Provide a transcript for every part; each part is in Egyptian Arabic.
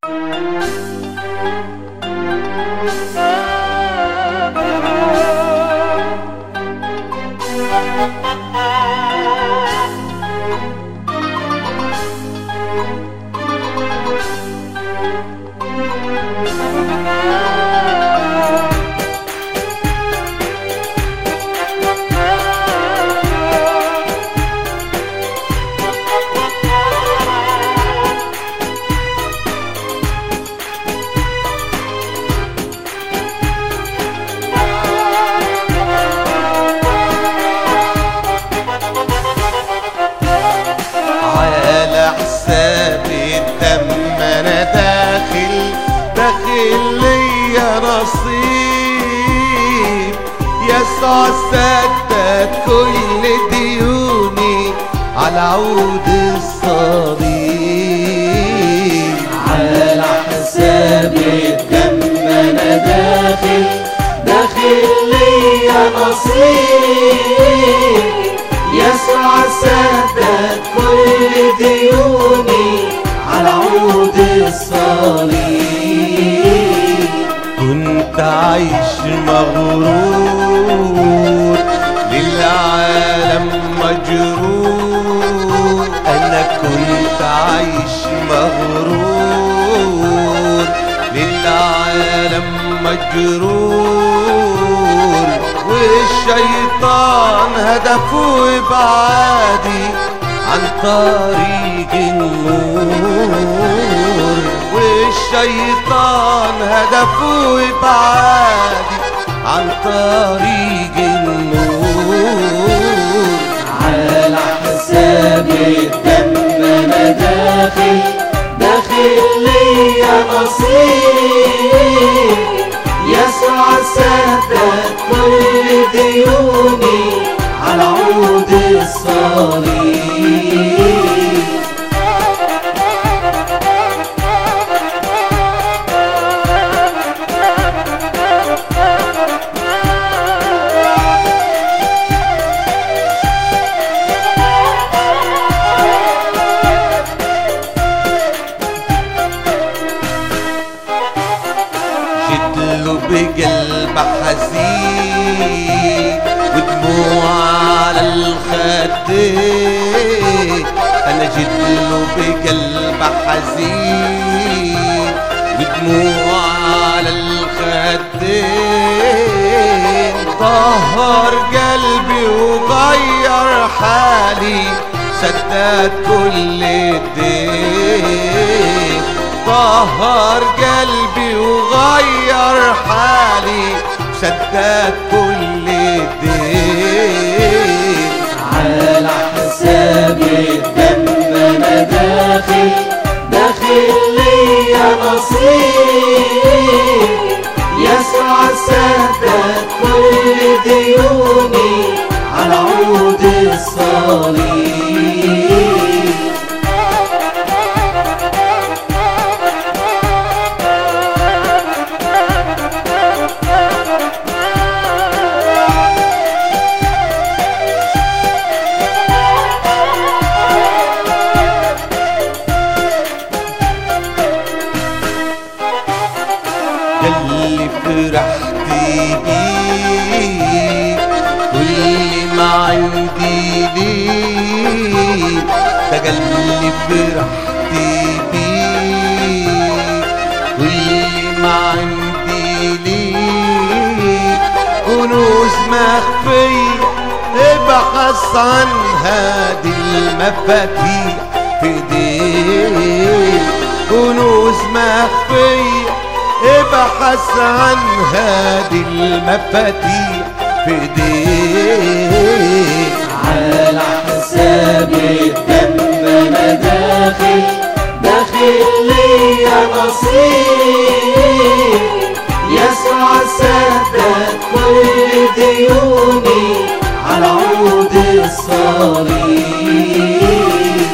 على حساب الدم انا داخل داخل ليا نصيب يسوع سدد كل ديوني على عود الصليب على حساب الدم انا داخل داخل ليا نصيب يسوع سدد كل ديوني على عود الصليب كنت عايش مغرور للعالم مجرور انا كنت عايش مغرور للعالم مجرور والشيطان هدفه ابعادي عن طريق النور والشيطان هدفه ابعادي عن طريق النور على حساب الدم انا داخل داخل ليا نصيب يسوع سدد كل ديوني على عود الصليب جيت له بقلب حزين ودموع على الخدين انا جيت له بقلب حزين ودموع على الخدين طهر قلبي وغير حالي سدد كل الدين طهر قلبي وغير حالي سدد كل الدين على حساب الدم انا داخل داخل ليا نصيب يسوع سدد كل ديوني على عود الصليب يلي فرحت بيه كل ما عندي ليه ده قلبي فرحت بيه كل ما عندي ليه كنوز مخفية ابحث عنها دي المفاتيح في ايديك كنوز مخفية ابحث عنها دي المفاتيح في ايديك على حساب الدم انا داخل داخل ليا نصيب يسوع سدد كل ديوني على عود الصليب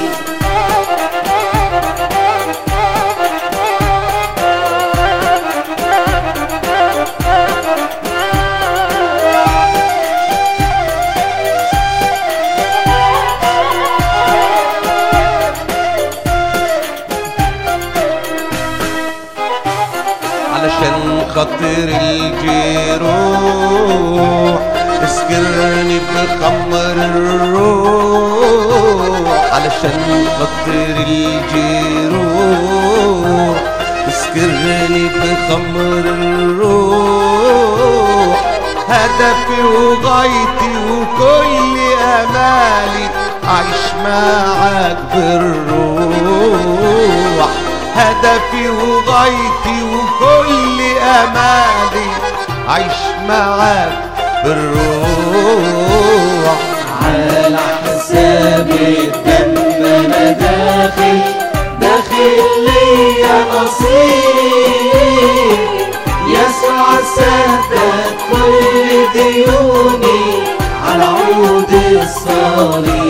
خاطر الجروح اسكرني بخمر الروح علشان خاطر الجروح اسكرني بخمر الروح هدفي وغايتي وكل امالي عايش معاك بالروح هدفي وغايتي وكل امالي عايش معاك بالروح على حساب الدم انا داخل داخل ليا نصيب يسوع سدد كل ديوني على عود الصليب